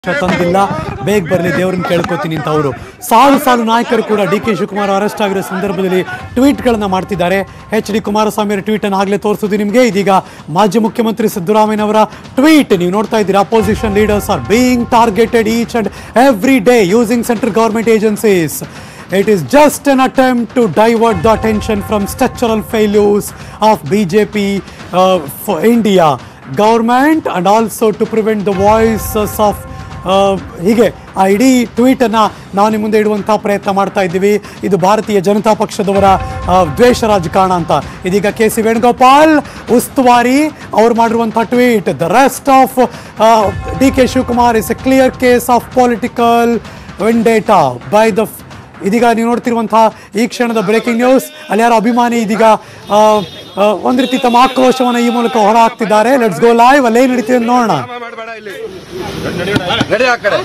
ತಂದಿಲ್ಲ ಬೇಗ ಬರಲಿ ದೇವ್ರನ್ನ ಕೇಳ್ಕೊತೀನಿ ಅಂತ ಅವರು ಸಾಲು ಸಾಲು ನಾಯಕರು ಕೂಡ ಡಿ ಕೆ ಶಿವಕುಮಾರ್ ಅರೆಸ್ಟ್ ಆಗಿರೋ ಸಂದರ್ಭದಲ್ಲಿ ಟ್ವೀಟ್ಗಳನ್ನ ಮಾಡ್ತಿದ್ದಾರೆ ಎಚ್ ಡಿ ಕುಮಾರಸ್ವಾಮಿ ಅವರ ಟ್ವೀಟ್ ಅನ್ನು ಆಗಲೇ ತೋರಿಸೋದು ನಿಮಗೆ ಇದೀಗ ಮಾಜಿ ಮುಖ್ಯಮಂತ್ರಿ ಸಿದ್ದರಾಮಯ್ಯನವರ ಟ್ವೀಟ್ ನೀವು ನೋಡ್ತಾ ಇದ್ದೀರಾ opposition leaders are being targeted each and every day using central government agencies It is just an attempt to divert the attention from structural failures of BJP uh, for India government and also to prevent the voices of uh, ಹೀಗೆ ಆ ಇಡೀ ಟ್ವೀಟನ್ನು ನಾವು ನಿಮ್ಮ ಮುಂದೆ ಇಡುವಂಥ ಪ್ರಯತ್ನ ಮಾಡ್ತಾ ಇದ್ದೀವಿ ಇದು ಭಾರತೀಯ ಜನತಾ ಪಕ್ಷದವರ ಆ, ದ್ವೇಷ ರಾಜಕಾರಣ ಅಂತ ಇದೀಗ ಕೆ ಸಿ ವೇಣುಗೋಪಾಲ್ ಉಸ್ತುವಾರಿ ಅವ್ರು ಮಾಡಿರುವಂಥ tweet the rest of D K Shivakumar is a clear case of political vendetta by the ಇದೀಗ ನೀವು ನೋಡ್ತಿರುವಂತಹ ಈ ಕ್ಷಣದ ಬ್ರೇಕಿಂಗ್ ನ್ಯೂಸ್ ಅಲ್ಲಿ ಯಾರೋ ಅಭಿಮಾನಿ ಇದೀಗ ಆ, ಆ, ಒಂದ್ ರೀತಿ ತಮ್ಮ ಆಕ್ರೋಶವನ್ನ ಈ ಮೂಲಕ ಹೊರ ಹಾಕ್ತಿದ್ದಾರೆ ಲೆಟ್ಸ್ ಗೋ ಲೈವ್ ಅಲ್ಲೇ ನಡೀತಿದೆ ಅಂತ ನೋಡೋಣ ಮಾಡಬೇಡ ಇಲ್ಲಿ ನಡಿ ಆ ಕಡೆ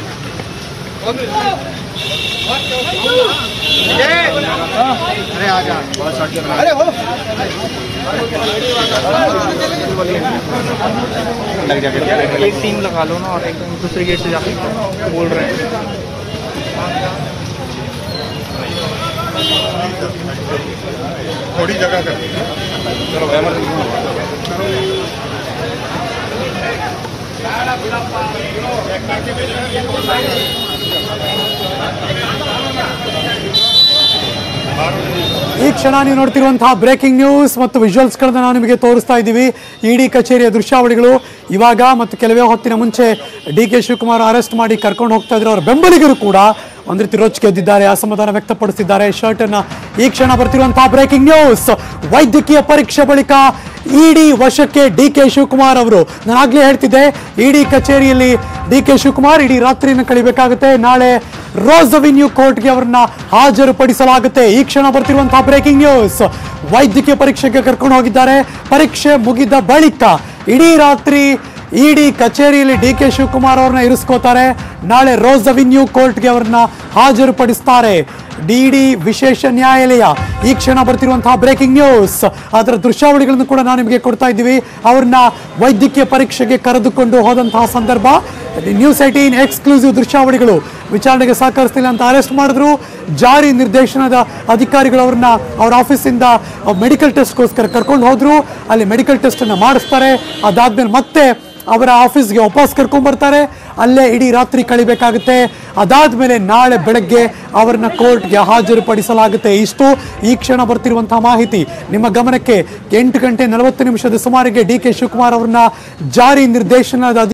एक टीम लगा लो ना और एकदम दूसरे गेट से जाके बोल रहे हैं थोड़ी जगह कर चलो emergency ಈ ಕ್ಷಣ ನೀವು ನೋಡ್ತಿರುವಂತಹ ಬ್ರೇಕಿಂಗ್ ನ್ಯೂಸ್ ಮತ್ತು ವಿಜುವಲ್ಸ್ಗಳನ್ನ ನಾವು ನಿಮಗೆ ತೋರಿಸ್ತಾ ಇದ್ದೀವಿ ಇಡಿ ಕಚೇರಿಯ ದೃಶ್ಯಾವಳಿಗಳು ಇವಾಗ ಮತ್ತು ಕೆಲವೇ ಹೊತ್ತಿನ ಮುಂಚೆ ಡಿ ಕೆ ಶಿವಕುಮಾರ್ ಅರೆಸ್ಟ್ ಮಾಡಿ ಕರ್ಕೊಂಡು ಹೋಗ್ತಾ ಇದ್ರು ಅವರ ಬೆಂಬಲಿಗರು ಕೂಡ ಒಂದ್ ರೀತಿ ರೊಚ್ಚಿಗೆ ಎದ್ದಿದ್ದಾರೆ ಅಸಮಾಧಾನ ವ್ಯಕ್ತಪಡಿಸಿದ್ದಾರೆ ಶರ್ಟ್ ಅನ್ನ ಈ ಕ್ಷಣ ಬರ್ತಿರುವಂತಹ ಬ್ರೇಕಿಂಗ್ ನ್ಯೂಸ್ ವೈದ್ಯಕೀಯ ಪರೀಕ್ಷೆ ಬಳಿಕ ಇಡಿ ವಶಕ್ಕೆ ಡಿ ಕೆ ಶಿವಕುಮಾರ್ ಅವರು ನಾನು ಆಗ್ಲೇ ಹೇಳ್ತಿದ್ದೆ ಇಡಿ ಕಚೇರಿಯಲ್ಲಿ ಡಿ ಕೆ ಶಿವಕುಮಾರ್ ಇಡೀ ರಾತ್ರಿಯನ್ನು ಕಳಿಬೇಕಾಗುತ್ತೆ ನಾಳೆ ರೋಸ್ ಅವೆನ್ಯೂ ಕೋರ್ಟ್ಗೆ ಅವರನ್ನ ಹಾಜರುಪಡಿಸಲಾಗುತ್ತೆ ಈ ಕ್ಷಣ ಬರ್ತಿರುವಂತಹ ಬ್ರೇಕಿಂಗ್ ನ್ಯೂಸ್ ವೈದ್ಯಕೀಯ ಪರೀಕ್ಷೆಗೆ ಕರ್ಕೊಂಡು ಹೋಗಿದ್ದಾರೆ ಪರೀಕ್ಷೆ ಮುಗಿದ ಬಳಿಕ ಇಡೀ ರಾತ್ರಿ ಇಡಿ ಕಚೇರಿಯಲ್ಲಿ ಡಿ ಕೆ ಶಿವಕುಮಾರ್ ಅವ್ರನ್ನ ಇರಿಸ್ಕೋತಾರೆ ನಾಳೆ ರೋಸ್ ಅವೆನ್ಯೂ ಕೋರ್ಟ್ಗೆ ಅವರನ್ನ ಹಾಜರುಪಡಿಸ್ತಾರೆ ಡಿಡಿ ವಿಶೇಷ ನ್ಯಾಯಾಲಯ ಈ ಕ್ಷಣ ಬರ್ತಿರುವಂತಹ ಬ್ರೇಕಿಂಗ್ ನ್ಯೂಸ್ ಅದರ ದೃಶ್ಯಾವಳಿಗಳನ್ನು ಕೂಡ ನಾವು ನಿಮಗೆ ಕೊಡ್ತಾ ಇದ್ದೀವಿ ಅವ್ರನ್ನ ವೈದ್ಯಕೀಯ ಪರೀಕ್ಷೆಗೆ ಕರೆದುಕೊಂಡು ಹೋದಂತಹ ಸಂದರ್ಭ ನ್ಯೂಸ್ ಏಟೀನ್ ಎಕ್ಸ್ಕ್ಲೂಸಿವ್ ದೃಶ್ಯಾವಳಿಗಳು ವಿಚಾರಣೆಗೆ ಸಹಕರಿಸ್ತಿಲ್ಲ ಅಂತ ಅರೆಸ್ಟ್ ಮಾಡಿದ್ರು ಜಾರಿ ನಿರ್ದೇಶನದ ಅಧಿಕಾರಿಗಳು ಅವ್ರನ್ನ ಅವ್ರ ಆಫೀಸಿಂದ ಮೆಡಿಕಲ್ ಟೆಸ್ಟ್ಗೋಸ್ಕರ ಕರ್ಕೊಂಡು ಹೋದ್ರು ಅಲ್ಲಿ ಮೆಡಿಕಲ್ ಟೆಸ್ಟ್ ಅನ್ನ ಮಾಡಿಸ್ತಾರೆ ಅದಾದ್ಮೇಲೆ ಮತ್ತೆ ಅವರ ಆಫೀಸ್ಗೆ ವಾಪಸ್ ಕರ್ಕೊಂಡ್ ಬರ್ತಾರೆ ಅಲ್ಲೇ ಇಡೀ ರಾತ್ರಿ ಕಳಿಬೇಕಾಗುತ್ತೆ ಅದಾದ್ಮೇಲೆ ನಾಳೆ ಬೆಳಗ್ಗೆ ಅವರನ್ನ ಕೋರ್ಟ್ಗೆ ಹಾಜರುಪಡಿಸಲಾಗುತ್ತೆ ಇಷ್ಟು ಈ ಕ್ಷಣ ಬರ್ತಿರುವಂತಹ ಮಾಹಿತಿ ನಿಮ್ಮ ಗಮನಕ್ಕೆ ಎಂಟು ಗಂಟೆ ನಲವತ್ತು ನಿಮಿಷದ ಸುಮಾರಿಗೆ ಡಿ ಕೆ ಶಿವಕುಮಾರ್ ಅವರನ್ನ ಜಾರಿ ನಿರ್ದೇಶನದ